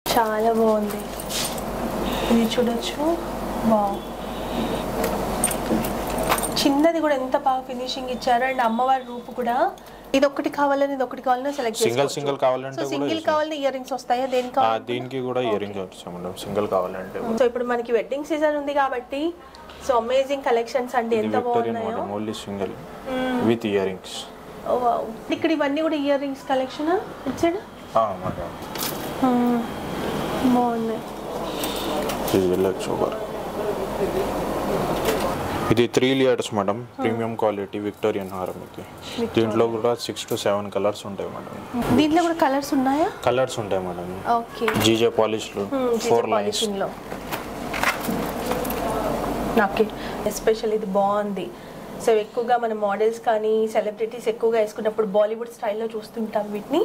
చాలా బాగుంది ఇది చూడొచ్చు బాగు చిన్నది కూడా ఎంత బాగా ఫినిషింగ్ ఇచ్చారు అండ్ అమ్మవారి రూపు కూడా ఇది ఒకటి కావాలని ఇది ఒకటి కావాలని సెలెక్ట్ సింగిల్ సింగిల్ కావాలంటే సో కూడా సింగిల్ కావాలని ఇయర్ రింగ్స్ వస్తాయా దేనికి ఆ, కావాలి దీనికి కూడా ఇయర్ రింగ్స్ వచ్చాయి మేడం సింగిల్ కావాలంటే సో ఇప్పుడు మనకి వెడ్డింగ్ సీజన్ ఉంది కాబట్టి సో అమేజింగ్ కలెక్షన్స్ అండి ఇది ఎంత విక్టోరియన్ బాగున్నాయో model only single with year rings oh wow. ఇక్కడ ఇవన్నీ కూడా ఇయర్ రింగ్స్ కలెక్షన్ ఇచ్చాడు మేడం బాగున్నాయి ఇది వెళ్ళచ్చు ఒకరు ఇది three layers madam premium quality Victorian హారం ఇది దీంట్లో కూడా సిక్స్ టు సెవెన్ కలర్స్ ఉంటాయి మేడం దీంట్లో కూడా కలర్స్ ఉన్నాయా కలర్స్ ఉంటాయి మేడం ఓకే జీజే పాలిష్లు ఫోర్ లైన్స్ పాలిషింగ్ లో ఓకే ఎస్పెషల్ ఇది బాగుంది సో ఎక్కువగా మన మోడల్స్ కానీ సెలబ్రిటీస్ ఎక్కువగా వేసుకున్నప్పుడు బాలీవుడ్ స్టైల్లో చూస్తుంటాం వీటిని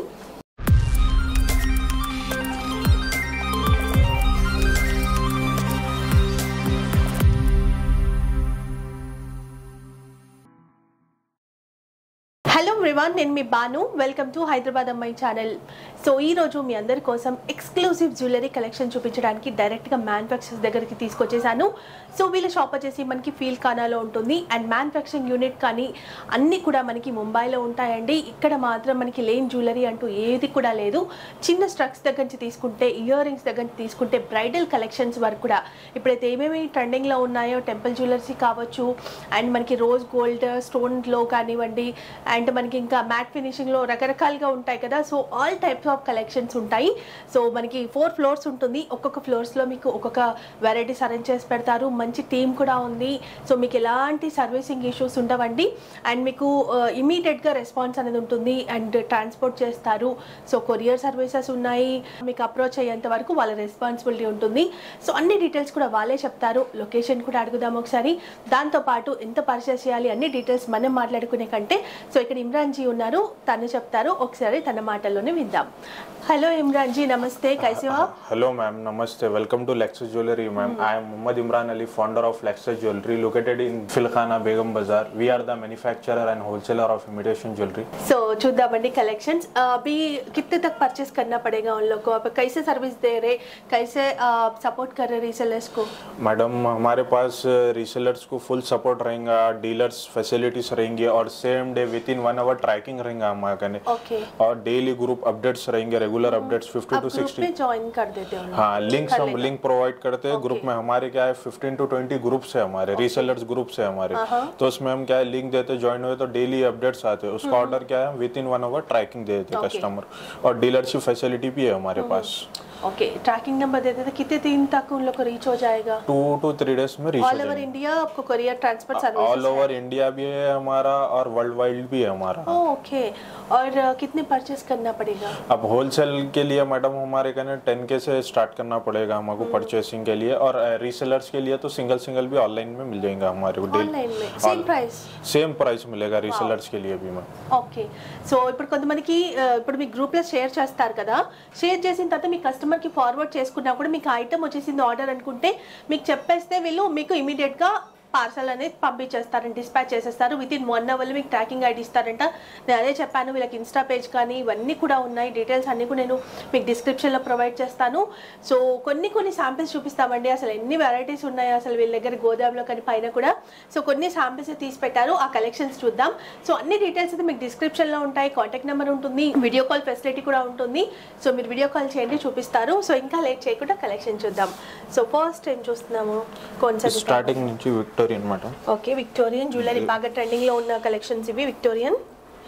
హలో ఎవ్రీవన్ నేను మీ Banu welcome to Hyderabad Ammayi channel so ఈ రోజు మీ అందరి కోసం ఎక్స్క్లూసివ్ జ్యువెలరీ కలెక్షన్ చూపించడానికి డైరెక్ట్గా మ్యానుఫ్యాక్చర్స్ దగ్గరికి తీసుకొచ్చేసాను సో వీళ్ళ షాప్ వచ్చేసి మనకి ఫీల్ ఖానాలో ఉంటుంది అండ్ మ్యానుఫ్యాక్చరింగ్ యూనిట్ కానీ అన్నీ కూడా మనకి ముంబైలో ఉంటాయండి ఇక్కడ మాత్రం మనకి లేని జ్యువెలరీ అంటూ ఏది కూడా లేదు చిన్న స్ట్రక్స్ దగ్గర నుంచి తీసుకుంటే ఇయర్ రింగ్స్ దగ్గర నుంచి తీసుకుంటే బ్రైడల్ కలెక్షన్స్ వరకు కూడా ఇప్పుడైతే ఏమేమి ట్రెండింగ్లో ఉన్నాయో టెంపుల్ జ్యువెలర్సీ కావచ్చు అండ్ మనకి రోజ్ గోల్డ్ స్టోన్లో కానివ్వండి అండ్ మనకి ఇంకా మ్యాట్ ఫినిషింగ్లో రకరకాలుగా ఉంటాయి కదా so all types of collections ఉంటాయి సో మనకి ఫోర్ ఫ్లోర్స్ ఉంటుంది ఒక్కొక్క ఫ్లోర్స్లో మీకు ఒక్కొక్క వెరైటీస్ అరేంజ్ చేసి పెడతారు మంచి టీం కూడా ఉంది సో మీకు ఎలాంటి సర్వీసింగ్ ఇష్యూస్ ఉండవండి అండ్ మీకు ఇమీడియట్గా రెస్పాన్స్ అనేది ఉంటుంది అండ్ ట్రాన్స్పోర్ట్ చేస్తారు సో కొరియర్ సర్వీసెస్ ఉన్నాయి మీకు అప్రోచ్ అయ్యేంత వరకు వాళ్ళ రెస్పాన్సిబిలిటీ ఉంటుంది సో అన్ని డీటెయిల్స్ కూడా వాళ్ళే చెప్తారు లొకేషన్ కూడా అడుగుదాం ఒకసారి దాంతోపాటు ఎంత పర్చేస్ చేయాలి అన్ని డీటెయిల్స్ మనం మాట్లాడుకునే కంటే సో ఇక్కడ ఇమ్రాన్ జీ ఉన్నారు తను చెప్తారు ఒకసారి తన మాటల్లోనే విందాం హలో ఇమ్రాన్ జీ నమస్తే కైసే హో Hello ma'am, namaste. Welcome to Lexus Jewelry ma'am. I am Muhammad Imran Ali, founder of Lexus Jewelry located in Filkhana Begum Bazaar. We are the manufacturer and wholesaler of imitation jewelry. सो చూద్దామండి కलेक्शंस अभी कितने तक purchase करना पड़ेगा उन लोग को आप कैसे सर्विस दे रहे कैसे सपोर्ट कर रहे रीसेलर्स को मैडम हमारे पास रीसेलर्स को फुल सपोर्ट रहेगा डीलर्स फैसिलिटीज रहेंगी और same day within one hour tracking रहेगा हमारे कने ओके और डेली ग्रुप अपडेट्स रहेंगे रेगुलर अपडेट्स 50 आप टू ग्रुप 60 में ज्वाइन कर देते हो ना? हाँ लिंक कर हम लेगा। लिंक प्रोवाइड करते हैं ग्रुप में हमारे क्या है 15 टू 20 ग्रुप्स है हमारे रीसेलर्स ग्रुप्स है हमारे तो उसमें हम क्या है लिंक देते ज्वाइन हुए तो डेली अपडेट्स आते हैं उसका ऑर्डर क्या है within one hour tracking दे देते Okay. कस्टमर और डीलरशिप फैसिलिटी भी है हमारे पास ओके ट्रैकिंग नंबर देते थे कितने दिन तक उन लोग को रीच हो जाएगा टू टू थ्री डेज में रीच ऑल ओवर इंडिया आपको courier transport all service over India भी है हमारा और वर्ल्ड वाइड भी है हमारा ओके और अ, कितने परचेस करना पड़ेगा अब होलसेल के लिए मैडम हमारे कहने टेन के से स्टार्ट करना पड़ेगा हमको परचेसिंग के लिए और रीसेलर्स के लिए तो सिंगल सिंगल भी ऑनलाइन में मिल जाएगा हमारे को ऑनलाइन में सेम प्राइस సేమ్ ప్రైస్ మిలేగా రీసెలర్స్ కి लिए भी मैम ఓకే సో ఇప్పుడు కొంతమందికి ఆ, ఇప్పుడు మీ గ్రూప్లో షేర్ చేస్తారు కదా షేర్ చేసిన తర్వాత మీ కస్టమర్కి ఫార్వర్డ్ చేసుకున్నా కూడా మీకు ఐటమ్ వచ్చేసింది ఆర్డర్ అనుకుంటే మీకు చెప్పేస్తే వీళ్ళు మీకు ఇమీడియట్గా పార్సల్ అనేది పంపించేస్తారంట డిస్పాచ్ చేసేస్తారు విత్ ఇన్ వన్ అవర్లో మీకు ట్రాకింగ్ ఐడి ఇస్తారంట నేను అదే చెప్పాను వీళ్ళకి ఇన్స్టా పేజ్ కానీ ఇవన్నీ కూడా ఉన్నాయి డీటెయిల్స్ అన్నీ కూడా నేను మీకు డిస్క్రిప్షన్లో ప్రొవైడ్ చేస్తాను సో కొన్ని కొన్ని శాంపిల్స్ చూపిస్తామండి అసలు ఎన్ని వెరైటీస్ ఉన్నాయి అసలు వీళ్ళ దగ్గర గోదాంలో కానీ పైన కూడా సో కొన్ని శాంపిల్స్ తీసి పెట్టారు ఆ కలెక్షన్స్ చూద్దాం సో అన్ని డీటెయిల్స్ అయితే మీకు డిస్క్రిప్షన్లో ఉంటాయి కాంటాక్ట్ నెంబర్ ఉంటుంది వీడియో కాల్ ఫెసిలిటీ కూడా ఉంటుంది సో మీరు వీడియో కాల్ చేయండి చూపిస్తారు సో ఇంకా లేట్ చేయకుండా కలెక్షన్ చూద్దాం సో ఫస్ట్ టైం చూస్తున్నాము కొంచెం స్టార్టింగ్ నుంచి Victorian madam okay Victorian jewellery బాగా ట్రెండింగ్ లో ఉన్న కలెక్షన్స్ ఇవి విక్టోరియన్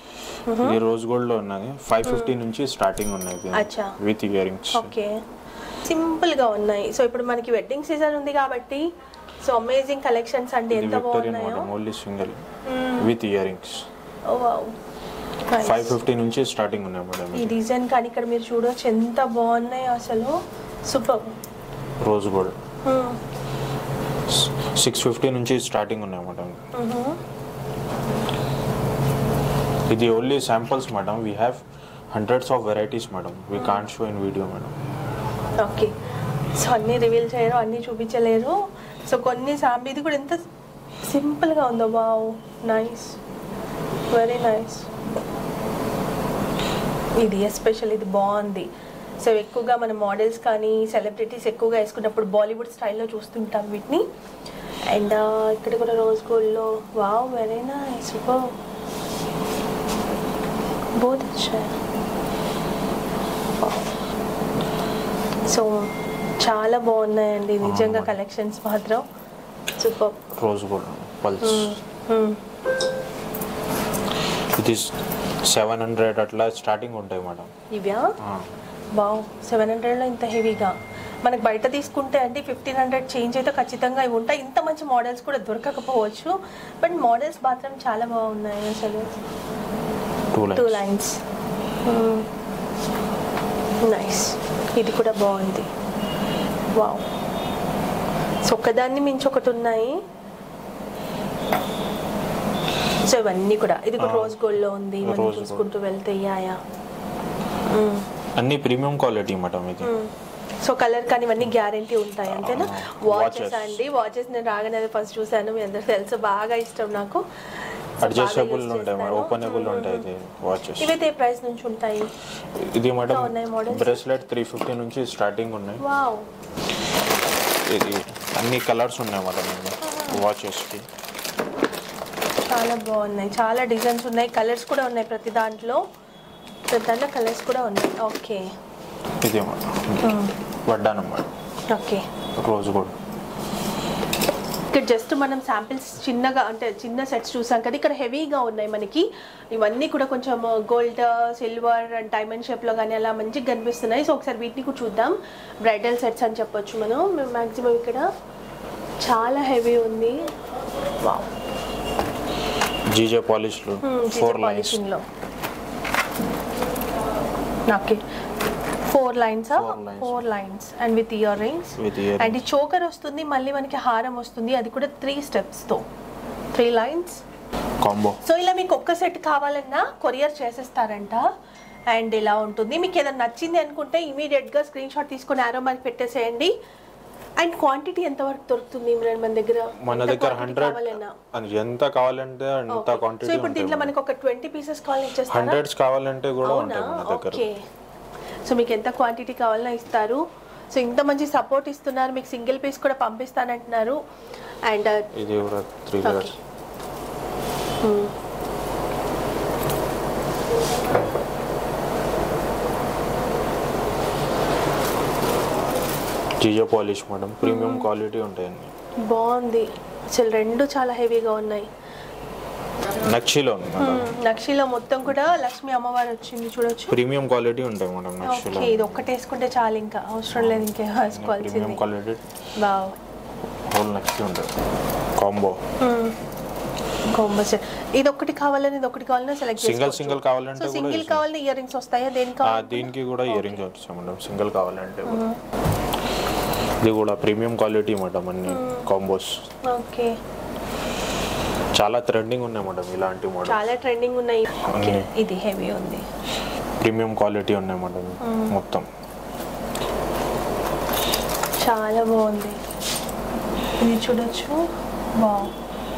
ఇది రోజ్ గోల్డ్ లో ఉన్నది ఫైవ్ ఫిఫ్టీ నుంచి స్టార్టింగ్ ఉన్నాయి అచ్చా. With year rings okay simple గా ఉన్నాయి సో ఇప్పుడు మనకి వెడ్డింగ్ సీజన్ ఉంది కాబట్టి సో అమేజింగ్ కలెక్షన్స్ అండి ఇది ఎంత విక్టోరియన్ బాగున్నాయో model only single with year rings oh wow five fifty నుంచి స్టార్టింగ్ ఉన్నాయి మేడం ఈ డిజైన్ కానీ ఇక్కడ మీరు చూడొచ్చు ఎంత బాగున్నాయి అసలు super rose gold six fifty నుంచి స్టార్టింగ్ ఉన్నాయి మేడం ఇది only samples madam we have hundreds of varieties madam we can't show in video madam okay so అన్నీ రివీల్ చేయరు అన్నీ చూపించలేరు సో కొన్ని సాంబి ఇది కూడా ఎంత సింపుల్గా ఉందో వావ్ నైస్ వెరీ నైస్ ఇది ఎస్పెషల్ ఇది బాగుంది సో ఎక్కువగా మన మోడల్స్ కానీ సెలబ్రిటీస్ ఎక్కువగా వేసుకున్నప్పుడు బాలీవుడ్ స్టైల్లో చూస్తుంటాం వీటిని అండ్ ఇక్కడ కూడా రోజ్ గోల్డ్లో wow very nice super both so చాలా బాగున్నాయండి నిజంగా కలెక్షన్స్ మాత్రం సూపర్ రోజ్ గోల్డ్ పల్స్ ఇది సెవెన్ హండ్రెడ్ అట్లా స్టార్టింగ్ ఉంటాయి మేడం ఇవ్యా బావ్ సెవెన్ హండ్రెడ్లో ఇంత హెవీగా మనకు బయట తీసుకుంటే అంటే ఫిఫ్టీన్ హండ్రెడ్ చేంజ్ అయితే ఖచ్చితంగా ఇవి ఉంటాయి ఇంత మంచి మోడల్స్ కూడా దొరకకపోవచ్చు బట్ మోడల్స్ మాత్రం చాలా బాగున్నాయి అసలు two two lines lines nice ఇది కూడా బాగుంది వావ్ సో ఒకదాన్ని మించి ఒకటి ఉన్నాయి సో ఇవన్నీ కూడా ఇది కూడా ఆ. రోజ్ గోల్డ్లో ఉంది మనం Rose gold. చూసుకుంటూ వెళ్తే యాయా అన్ని ప్రీమియం క్వాలిటీ మేడం ఇది సో కలర్ కానీ ఇవన్నీ గ్యారంటీ ఉంటాయి అంతేనా ఆ, వాచెస్ watches. అండి వాచెస్ నేను రాగానే ఫస్ట్ చూసాను మీ అందరికి తెలుసు బాగా ఇష్టం నాకు So, బాగా అడ్జస్టబుల్ use ఉంటాయి మేడం చేస్తాను. ఓపెనబుల్ ఉంటాయి ఇది వాచెస్ ఇవైతే ఏ ప్రైస్ నుంచి ఉంటాయి ఇది మేడం ఇంకా ఉన్నాయి models? బ్రేస్లెట్ త్రీ ఫిఫ్టీ నుంచి స్టార్టింగ్ ఉన్నాయి వావ్ ఇది అన్ని కలర్స్ ఉన్నాయి మేడం వాచెస్కి చాలా బాగున్నాయి చాలా డిజైన్స్ ఉన్నాయి కలర్స్ కూడా ఉన్నాయి ప్రతి దాంట్లో ప్రతి దాంట్లో కలర్స్ కూడా ఉన్నాయి ఓకే ఇది మేడం వడ్డానం మేడం ఓకే రోజ్ గోల్డ్ ఇక్కడ జస్ట్ మనం శాంపిల్స్ చిన్నగా అంటే చిన్న సెట్స్ చూసాం కదా ఇక్కడ హెవీగా ఉన్నాయి మనకి ఇవన్నీ కూడా కొంచెం గోల్డ్ సిల్వర్ అండ్ డైమండ్ షేప్లో కానీ అలా మంచిగా కనిపిస్తున్నాయి సో ఒకసారి వీటిని కూడా చూద్దాం బ్రైడల్ సెట్స్ అని చెప్పొచ్చు మనం మ్యాక్సిమం ఇక్కడ చాలా హెవీ ఉంది వావ్ జీజే పాలిష్లు ఫోర్ లైన్స్ పాలిషింగ్లో okay four lines Four lines. Four lines and with year rings with ear and ఈ చోకర్ వస్తుంది మళ్ళీ మనకి హారం వస్తుంది అది కూడా త్రీ స్టెప్స్తో త్రీ లైన్స్ కాంబో సో ఇలా మీకు ఒక్క సెట్ కావాలన్నా కొరియర్ చేసేస్తారంట అండ్ ఇలా ఉంటుంది మీకు ఏదైనా నచ్చింది అనుకుంటే ఇమీడియట్గా స్క్రీన్ షాట్ తీసుకొని ఆరో మనకి పెట్టేసేయండి అండ్ క్వాంటిటీ ఎంతవరకు దొరుకుతుంది ఇమ్రాన్ మన దగ్గర మన ఎంత దగ్గర quantity హండ్రెడ్ కావాలన్నా ఎంత కావాలంటే అంత Okay. సో క్వాంటిటీ ఇప్పుడు దీంట్లో ఉంటాయి మనకి ఒక ట్వంటీ పీసెస్ కావాలని ఇచ్చేస్తారా హండ్రెడ్స్ కావాలంటే కూడా అవునా ఉంటాయి మన దగ్గర ఓకే సో మీకు ఎంత క్వాంటిటీ కావాలన్నా ఇస్తారు సో ఇంత మంచి సపోర్ట్ ఇస్తున్నారు మీకు సింగిల్ పీస్ కూడా పంపిస్తానంటున్నారు అండ్ ఇది కూడా three Okay. Colours GJ polish madam premium quality ఉంటాయి అన్ని బాగుంది అసలు రెండు చాలా హెవీగా ఉన్నాయి నక్షిలో ఉంది మేడం నక్షిలో మొత్తం కూడా లక్ష్మీ అమ్మవారు వచ్చింది చూడొచ్చు ప్రీమియం క్వాలిటీ ఉంటాయి మేడం నక్షిలో ఓకే ఇది ఒక్కటి వేసుకుంటే చాలు ఇంకా అవసరం లేదు ఇంకేం ప్రీమియం వేసుకోవాల్సింది క్వాలిటీ బావ్ హోల్ నక్షి ఉంటుంది కాంబో కొమ్మస్ ఇది ఒకటి కావాలని ఇది ఒకటి కావాలని సెలెక్ట్ సింగిల్ సింగిల్ కావాలంటే సో కూడా సింగిల్ ఇస్తాం. కావాలని ఇయర్ రింగ్స్ వస్తాయా దేనికి ఆ, కావాలి దీనికి కూడా ఇయర్ రింగ్స్ వచ్చాయి మేడం సింగిల్ కావాలంటే కూడా. ఇది కూడా ప్రీమియం క్వాలిటీ మేడం అన్ని కాంబోస్ ఓకే చాలా ట్రెండింగ్ ఉన్నాయి మేడం ఇలాంటి మోడల్ చాలా ట్రెండింగ్ ఉన్నాయి ఓకే అన్ని. ఇది హెవీ ఉంది ప్రీమియం క్వాలిటీ ఉన్నాయి మేడం మొత్తం చాలా బాగుంది ఇది చూడొచ్చు బాగు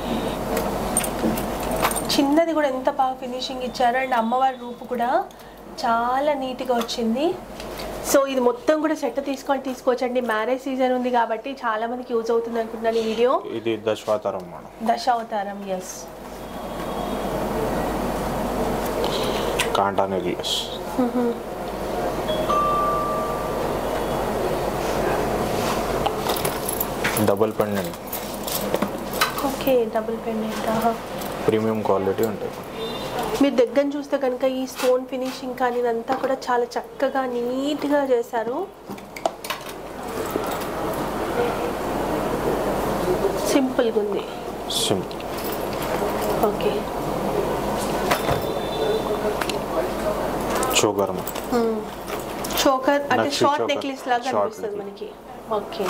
చిన్నది కూడా ఎంత బాగా ఫినిషింగ్ ఇచ్చారు అండ్ అమ్మవారి రూపు కూడా చాలా నీట్గా వచ్చింది సో ఇది మొత్తం కూడా సెట్ తీసుకొని తీసుకోవచ్చండి మ్యారేజ్ సీజన్ ఉంది కాబట్టి చాలా మందికి యూజ్ అవుతుంది అనుకుంటున్నాను ఈ వీడియో ఇది దశవాతరం మేడం దశావతారం ఎస్ కాంటా necklace double pendant okay double pendant premium quality ఉంటాయి మీరు దగ్గర చూస్తే కనుక ఈ స్టోన్ ఫినిషింగ్ కానీ ఇదంతా కూడా చాలా చక్కగా నీట్గా చేశారు సింపుల్గా ఉంది సింపుల్ ఓకే షుగర్ చోకర్ అంటే Nutty షార్ట్ choker. నెక్లెస్ లాగా Short అనిపిస్తుంది మనకి ఓకే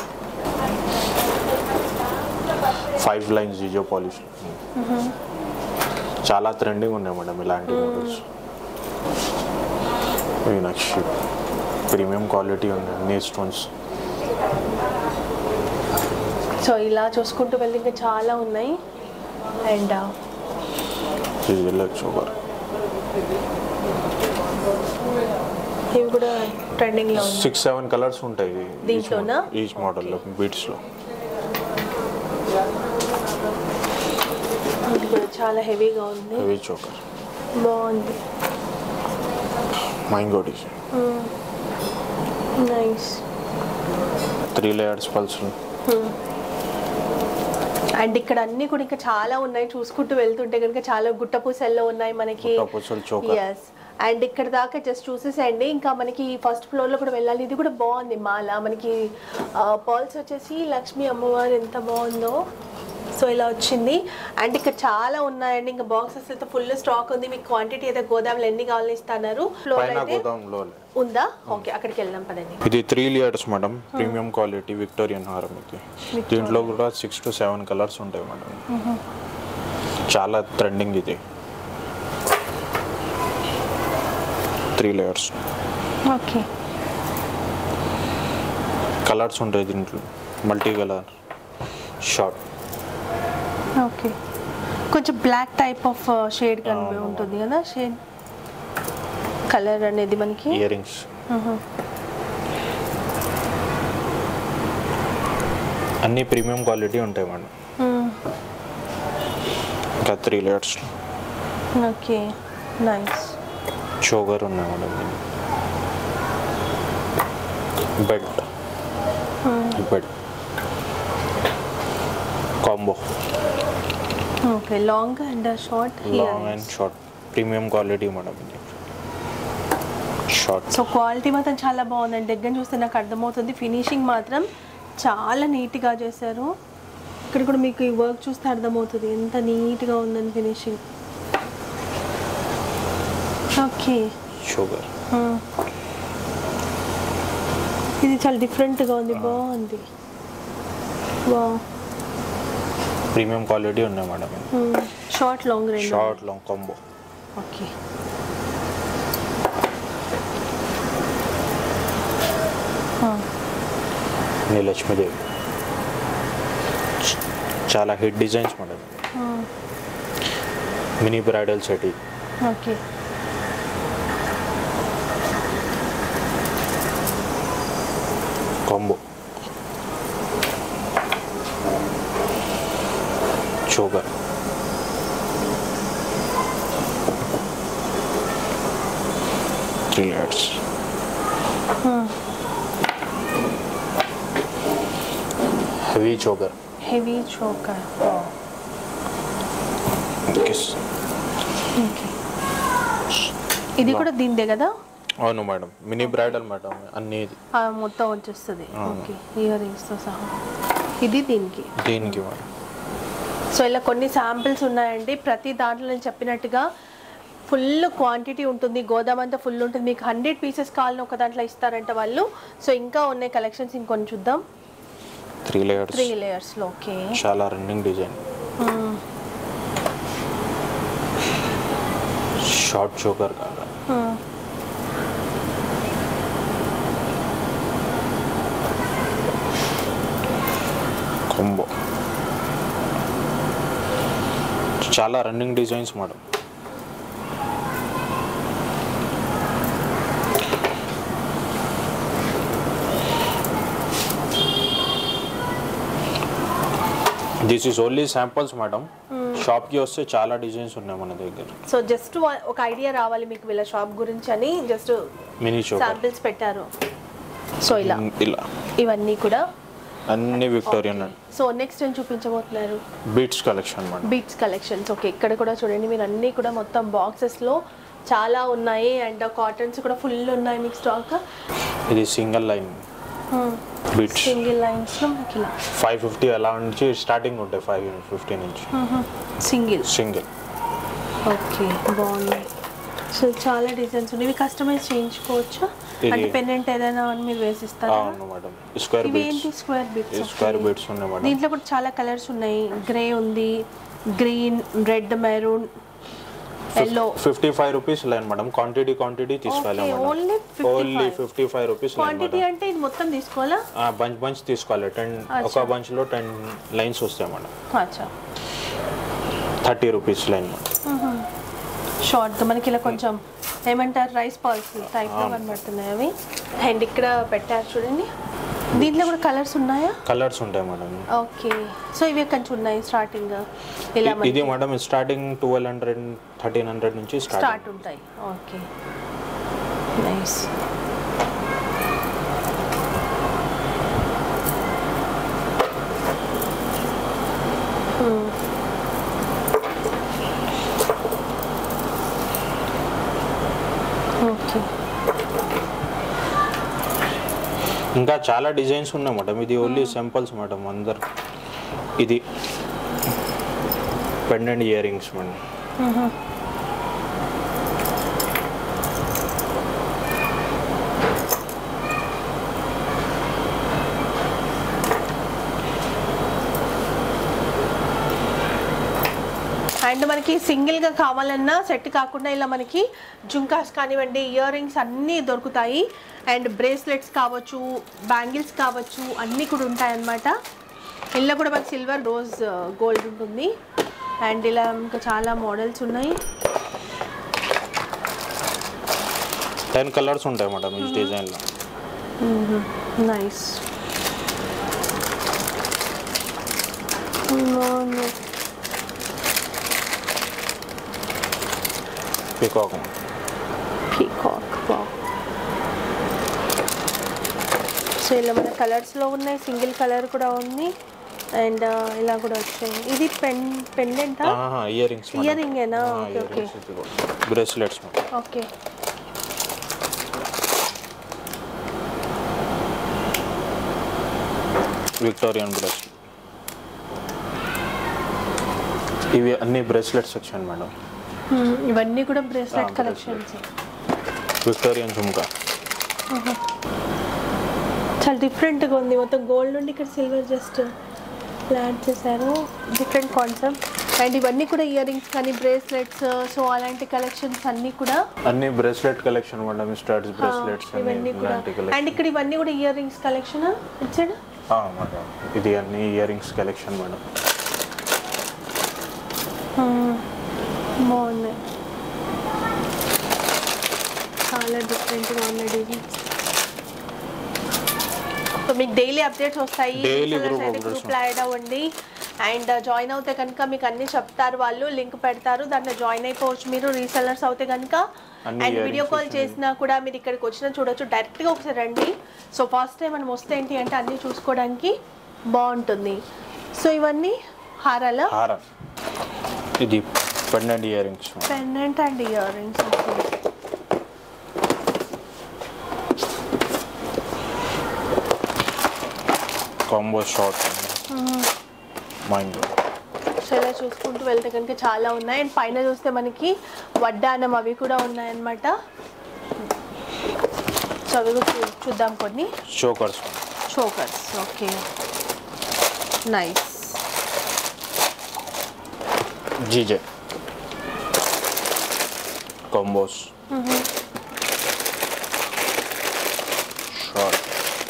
ఫైవ్ లైన్స్ జీజో పాలిష్ చాలా ట్రెండింగ్ ఉన్నాయి మేడం ఇలాంటి మోడల్స్ మీనాక్షి ప్రీమియం క్వాలిటీ ఉన్నాయి అన్ని స్టోన్స్ సో ఇలా చూసుకుంటూ వెళ్తే ఇంకా చాలా ఉన్నాయి అండ్ షుగర్ ఇవి కూడా ట్రెండింగ్ లో ఉంది సిక్స్ సెవెన్ కలర్స్ ఉంటాయి దీంట్లోనా? ఈచ్ మోడల్లో బీట్స్లో ఇది కూడా చాలా హెవీగా ఉంది హెవీ చోకర్ బాగుంది mango design nice three layers పల్సులు అండ్ ఇక్కడ అన్ని కూడా ఇంకా చాలా ఉన్నాయి చూసుకుంటూ వెళ్తుంటే కనుక చాలా గుట్టపూసల్లో ఉన్నాయి మనకి పుసలు చోకర్ ఎస్ అండ్ ఇక్కడ దాకా జస్ట్ చూసేసండి ఇంకా మనకి ఫస్ట్ ఫ్లోర్ లో కూడా వెళ్ళాలి ఇది కూడా బాగుంది మాల మనకి పర్ల్స్ వచ్చేసి లక్ష్మీ అమ్మవారు ఎంత బాగుందో సో ఇలా వచ్చింది అండ్ ఇక్కడ చాలా ఉన్నాయండి ఇంకా బాక్సెస్ అయితే ఫుల్ స్టాక్ ఉంది మీకు క్వాంటిటీ అయితే గోదాములు ఎన్ని కావాలని ఇస్తున్నారు ఫ్లోర్ పైన అయితే గోదాంలో ఉందా ఓకే అక్కడికి వెళ్దాం పదండి ఇది three layers madam premium quality Victorian హారం ఇది దీంట్లో కూడా సిక్స్ టు సెవెన్ కలర్స్ ఉంటాయి మేడం చాలా ట్రెండింగ్ ఇది త్రీ లేయర్స్ ఓకే కలర్స్ ఉంటాయి దీంట్లో మల్టీ కలర్ షార్ట్ ఓకే కొంచెం బ్లాక్ టైప్ ఆఫ్ షేడ్ కనిపి అవును. ఉంటుంది కదా షేడ్ కలర్ అనేది మనకి ఇయర్ రింగ్స్ అన్ని ప్రీమియం క్వాలిటీ ఉంటాయి మేడం ఇంకా three layers okay nice sugar ఉన్నాయి madam bead bead combo okay long and short long and short premium quality madam ఇది షార్ట్ సో క్వాలిటీ మాత్రం చాలా బాగుందండి దగ్గర చూస్తే నాకు అర్థమవుతుంది ఫినిషింగ్ మాత్రం చాలా నీట్గా చేశారు ఇక్కడ కూడా మీకు ఈ వర్క్ చూస్తే అర్థమవుతుంది ఎంత నీట్గా ఉందని ఫినిషింగ్ ఓకే షుగర్ ఇది చాలా డిఫరెంట్గా ఉంది బాగుంది వా ప్రీమియం క్వాలిటీ ఉన్నాయి మేడం షార్ట్ లాంగ్ రెండు షార్ట్ లాంగ్ కాంబో ఓకే నీ లక్ష్మీదేవి చ- చాలా hit designs madam mini bridal set ఇది okay combo sugar three layers heavy choker heavy choker okay ఇది కూడా దీనిదే కదా అవును మేడం మినీ బ్రైడల్ మేడం అన్ని ఇది. ఆ, మొత్తం వచ్చేస్తుంది ఓకే ఇయర్ రింగ్స్తో సహా ఇది దీనికి దీనికి మేడం సో ఇలా కొన్ని శాంపిల్స్ ఉన్నాయండి ప్రతి దాంట్లో నేను చెప్పినట్టుగా ఫుల్ క్వాంటిటీ ఉంటుంది గోదాం అంతా ఫుల్ ఉంటుంది మీకు హండ్రెడ్ పీసెస్ కావాలని ఒక దాంట్లో ఇస్తారంట వాళ్ళు సో ఇంకా ఉన్నాయి కలెక్షన్స్ ఇంకొన్ని చూద్దాం త్రీ లేయర్స్ త్రీ లేయర్స్లో ఓకే చాలా రన్నింగ్ డిజైన్ షార్ట్ చోకర్ కాదు కొంబో చాలా running designs madam this is only samples madam షాప్కి వస్తే చాలా డిజైన్స్ ఉన్నాయి మన దగ్గర సో జస్ట్ ఒక ఐడియా రావాలి మీకు వీళ్ళ షాప్ గురించి అని జస్ట్ మినీ చోకర్ శాంపిల్స్ పెట్టారు సో ఇలా ఇలా ఇవన్నీ కూడా అన్ని విక్టోరియన్ సో నెక్స్ట్ ఏం చూపించబోతున్నారు beads collection madam beads collections okay ఇక్కడ కూడా చూడండి మీరు అన్నీ కూడా మొత్తం బాక్సెస్లో చాలా ఉన్నాయి అండ్ కాటన్స్ కూడా ఫుల్ ఉన్నాయి మీకు స్టాక్ ఇది సింగిల్ లైన్ బీట్స్ సింగిల్ లైన్స్లో మీకు ఇలా ఫైవ్ ఫిఫ్టీ అలా నుంచి స్టార్టింగ్ ఉంటాయి ఫైవ్ ఫిఫ్టీ నుంచి సింగిల్ సింగిల్ ఓకే బాగుంది సో చాలా డిజైన్స్ ఉన్నాయి ఇవి కస్టమైజ్ చేయించుకోవచ్చా ఇది- అంటే పెన్నెంట్ ఏదైనా అని మీరు వేసిస్తారా అవును మేడం స్క్వేర్ ఇవి ఏంటి beads square bits square beads ఉన్నాయి మేడం దీంట్లో కూడా చాలా కలర్స్ ఉన్నాయి గ్రే ఉంది green red maroon yellow fifty five rupees line madam quantity quantity తీసుకోవాలి Okay, madam only 55. Only fifty five rupees line quantity madam అంటే ఇది మొత్తం తీసుకోవాలా బంచ్ బంచ్ తీసుకోవాలి టెన్ ఒక bunch లో టెన్ లైన్స్ వస్తాయి మేడం అచ్చా thirty rupees line madam short మనకి ఇలా కొంచెం ఏమంటారు రైస్ పల్స్ టైప్లో కనబడుతున్నాయి అవి అండ్ ఇక్కడ పెట్టారు చూడండి దీంట్లో కూడా కలర్స్ ఉన్నాయా కలర్స్ ఉంటాయి మేడం ఓకే సో ఇవి కొంచెం ఉన్నాయి స్టార్టింగ్ ఇలా ఇ- ఇది madam starting twelve hundred thirteen hundred నుంచి స్టార్ట్ స్టార్ట్ ఉంటాయి ఓకే నైస్ ఓకే ఇంకా చాలా డిజైన్స్ ఉన్నాయి మేడం ఇది ఓన్లీ సింపుల్స్ మేడం అందరు ఇది pendant earrings madam and మనకి సింగిల్గా కావాలన్నా సెట్ కాకుండా ఇలా మనకి జుంకాస్ కానివ్వండి ఇయర్ రింగ్స్ అన్నీ దొరుకుతాయి అండ్ బ్రేస్లెట్స్ కావచ్చు బ్యాంగిల్స్ కావచ్చు అన్నీ కూడా ఉంటాయన్నమాట ఇలా కూడా మనకి సిల్వర్ రోజ్ గోల్డ్ ఉంటుంది అండ్ ఇలా ఇంకా చాలా మోడల్స్ ఉన్నాయి టెన్ కలర్స్ ఉంటాయి మేడం ఈ డిజైన్లో నైస్ పికాక్ పీకాక్ సో ఇలా మన కలర్స్లో ఉన్నాయి సింగిల్ కలర్ కూడా ఉంది అండ్ ఇలా కూడా వచ్చాయి ఇది పెన్ పెండెంటా ఇయర్ రింగ్స్ ఇయర్ రింగేనా okay okay bracelets madam okay Victorian bracelet ఇవి అన్ని బ్రేస్లెట్ సెక్షన్ మేడం ఇవన్నీ కూడా బ్రేస్లెట్ కలెక్షన్స్ విక్టోరియన్ జుమ్కా చాలా డిఫరెంట్గా ఉంది మొత్తం గోల్డ్ నుండి ఇక్కడ సిల్వర్ జస్ట్ యాడ్ చేశారు డిఫరెంట్ కాన్సెప్ట్ అండ్ ఇవన్నీ కూడా ఇయర్ రింగ్స్ కానీ బ్రేస్లెట్స్ సో అలాంటి కలెక్షన్స్ అన్నీ కూడా అన్ని bracelet collection madam starts bracelets అన్ని ఇవన్నీ కూడా ఇలాంటి అండ్ కలెక్షన్ ఇక్కడ ఇవన్నీ కూడా ఇయర్ రింగ్స్ కలెక్షన్ ఇచ్చాడు మేడం ఇది అన్ని ఇయర్ రింగ్స్ కలెక్షన్ మేడం బాగున్నాయి చాలా డిఫరెంట్గా ఉన్నాయి డిజైన్స్ సో మీకు డైలీ అప్డేట్స్ వస్తాయి Daily Resellers group అయితే updates గ్రూప్లో యాడ్ అవ్వండి అండ్ జాయిన్ అవుతే కనుక మీకు అన్ని చెప్తారు వాళ్ళు లింక్ పెడతారు దాంట్లో జాయిన్ అయిపోవచ్చు మీరు రీసెల్లర్స్ అవుతే కనుక అన్ని అండ్ earrings వీడియో కాల్ వచ్చినాయి. చేసినా కూడా మీరు ఇక్కడికి వచ్చినా చూడొచ్చు డైరెక్ట్గా ఒకసారి రండి సో ఫస్ట్ టైం మనం వస్తే ఏంటి అంటే అన్నీ చూసుకోవడానికి బాగుంటుంది సో ఇవన్నీ హారాల హారం ఇది pendant earrings pendant and earrings combo short మైండ్ సో ఇలా చూసుకుంటూ వెళ్తే కనుక చాలా ఉన్నాయి అండ్ పైన చూస్తే మనకి వడ్డానం అవి కూడా ఉన్నాయన్నమాట సో అవి కూడా చూ- చూద్దాం కొన్ని చోకర్స్ చోకర్స్ ఓకే నైస్ జీజే కాంబోస్ షార్ట్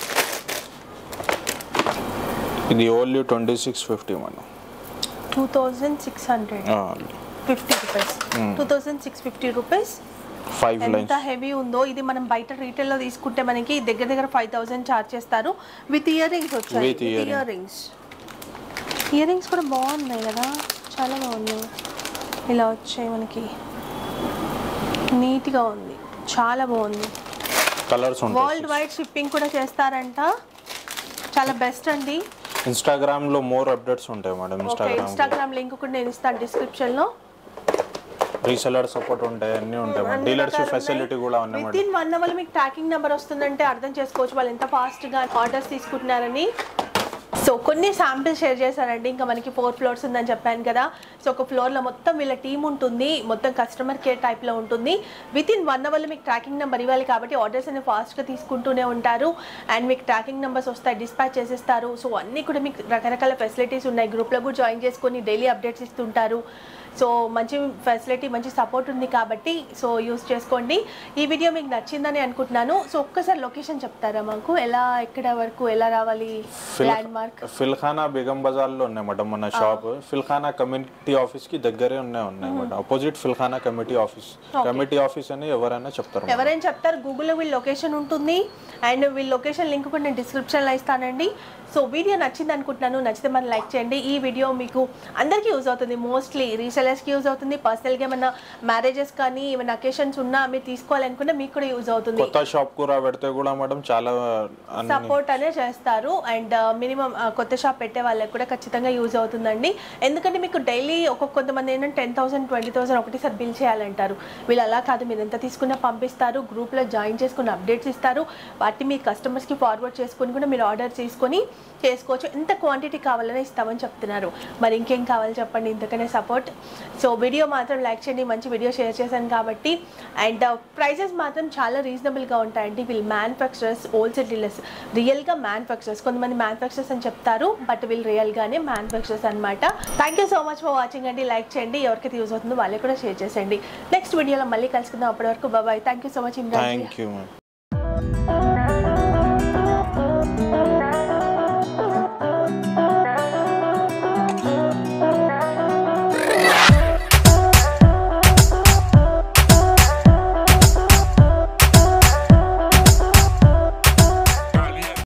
ఇది ఓన్లీ ట్వంటీ సిక్స్ ఫిఫ్టీ మనం two thousand six hundred fifty rupees two thousand six fifty rupees five ఎంత లైన్స్ హెవీ ఉందో ఇది మనం బయట రీటైల్లో తీసుకుంటే మనకి దగ్గర దగ్గర ఫైవ్ థౌసండ్ ఛార్జ్ చేస్తారు విత్ ఇయర్ రింగ్స్ వచ్చాయి With earring. Earrings earrings కూడా బాగున్నాయి కదా చాలా బాగున్నాయి ఇలా వచ్చాయి మనకి నీట్గా ఉంది చాలా బాగుంది కలర్స్ వరల్డ్ ఉంటాయి వైడ్ షిప్పింగ్ కూడా చేస్తారంట చాలా బెస్ట్ అండి ఇన్స్టాగ్రామ్ లో మోర్ అప్డేట్స్ ఉంటాయి madam okay Instagram Instagram link కూడా నేను ఇస్తాను డిస్క్రిప్షన్లో రీసెలర్ సపోర్ట్ ఉంటాయి అన్ని ఉంటాయి మేడం డీలర్షిప్ ఫెసిలిటీ కూడా ఉన్నాయి with madam in one hour మీకు ట్రాకింగ్ నెంబర్ వస్తుందంటే అర్థం చేసుకోవచ్చు వాళ్ళు ఎంత ఫాస్ట్గా ఆర్డర్స్ తీసుకుంటున్నారని సో కొన్ని శాంపిల్స్ షేర్ చేశారండి ఇంకా మనకి ఫోర్ ఫ్లోర్స్ ఉందని చెప్పాను కదా సో ఒక ఫ్లోర్లో మొత్తం వీళ్ళ టీం ఉంటుంది మొత్తం కస్టమర్ కేర్ టైప్లో ఉంటుంది విత్ ఇన్ వన్ అవర్లో మీకు ట్రాకింగ్ నెంబర్ ఇవ్వాలి కాబట్టి ఆర్డర్స్ అనేవి ఫాస్ట్గా తీసుకుంటూనే ఉంటారు అండ్ మీకు ట్రాకింగ్ నెంబర్స్ వస్తాయి డిస్పాచ్ చేసేస్తారు సో అన్నీ కూడా మీకు రకరకాల ఫెసిలిటీస్ ఉన్నాయి గ్రూప్లో కూడా జాయిన్ చేసుకొని డైలీ అప్డేట్స్ ఇస్తుంటారు సో మంచి ఫెసిలిటీ మంచి సపోర్ట్ ఉంది కాబట్టి సో యూస్ చేసుకోండి ఈ వీడియో మీకు నచ్చిందని అనుకుంటున్నాను సో ఒక్కసారి లొకేషన్ చెప్తారా మాకు ఎలా ఎక్కడ వరకు ఎలా రావాలి Phil- landmark Philkhana Begum Bazar లో ఉన్నాయి మేడం మన షాప్ ఫిల్ఖానా కమ్యూనిటీ ఆఫీస్ కి దగ్గరే ఉన్నాయి ఉన్నాయి madam opposite Philkhana committee office committee office అని ఎవరైనా చెప్తారు మేడం. ఎవరైనా చెప్తారు గూగుల్లో వీళ్ళ లొకేషన్ ఉంటుంది అండ్ వీళ్ళ లొకేషన్ లింక్ కూడా నేను డిస్క్రిప్షన్లో ఇస్తానండి సో వీడియో నచ్చింది అనుకుంటున్నాను నచ్చితే మనం లైక్ చేయండి ఈ వీడియో మీకు అందరికీ యూజ్ అవుతుంది మోస్ట్లీ రీసెలర్స్కి యూజ్ అవుతుంది పర్సనల్గా ఏమైనా మ్యారేజెస్ కానీ ఏమైనా అకేషన్స్ ఉన్నా మీరు తీసుకోవాలనుకుంటే మీకు కూడా యూజ్ అవుతుంది కొత్త షాప్ కూడా పెడితే కూడా మేడం చాలా అన్ని సపోర్ట్ అనే చేస్తారు అండ్ మినిమం కొత్త షాప్ పెట్టే వాళ్ళకి కూడా ఖచ్చితంగా యూజ్ అవుతుందండి ఎందుకంటే మీకు డైలీ ఒక్కొక్క కొంతమంది ఏంటంటే టెన్ థౌసండ్ ట్వంటీ థౌసండ్ ఒకటిసారి బిల్ చేయాలంటారు వీళ్ళు అలా కాదు మీరు ఎంత తీసుకున్నా పంపిస్తారు గ్రూప్లో జాయిన్ చేసుకుని అప్డేట్స్ ఇస్తారు వాటిని మీ కస్టమర్స్కి ఫార్వర్డ్ చేసుకొని కూడా మీరు ఆర్డర్ చేసుకొని చేసుకోవచ్చు ఎంత క్వాంటిటీ కావాలని ఇస్తామని చెప్తున్నారు మరి ఇంకేం కావాలి చెప్పండి ఇంతకనే సపోర్ట్ సో వీడియో మాత్రం లైక్ చేయండి మంచి వీడియో షేర్ చేశాను కాబట్టి అండ్ ప్రైజెస్ మాత్రం చాలా రీజనబుల్గా ఉంటాయండి వీళ్ళు మ్యానుఫ్యాక్చరర్స్ హోల్సేల్ డీలర్స్ రియల్గా మ్యానుఫ్యాక్చరర్స్ కొంతమంది మ్యానుఫ్యాక్చరర్స్ అని చెప్తారు బట్ వీళ్ళు రియల్గానే మ్యానుఫ్యాక్చరర్స్ అనమాట thank you so much for watching అండి లైక్ చేయండి ఎవరికైతే యూజ్ అవుతుందో వాళ్ళకి కూడా షేర్ చేసేయండి నెక్స్ట్ వీడియోలో మళ్ళీ కలుసుకుందాం అప్పటి వరకు బాబాయ్ thank you so much Imran thank you ma'am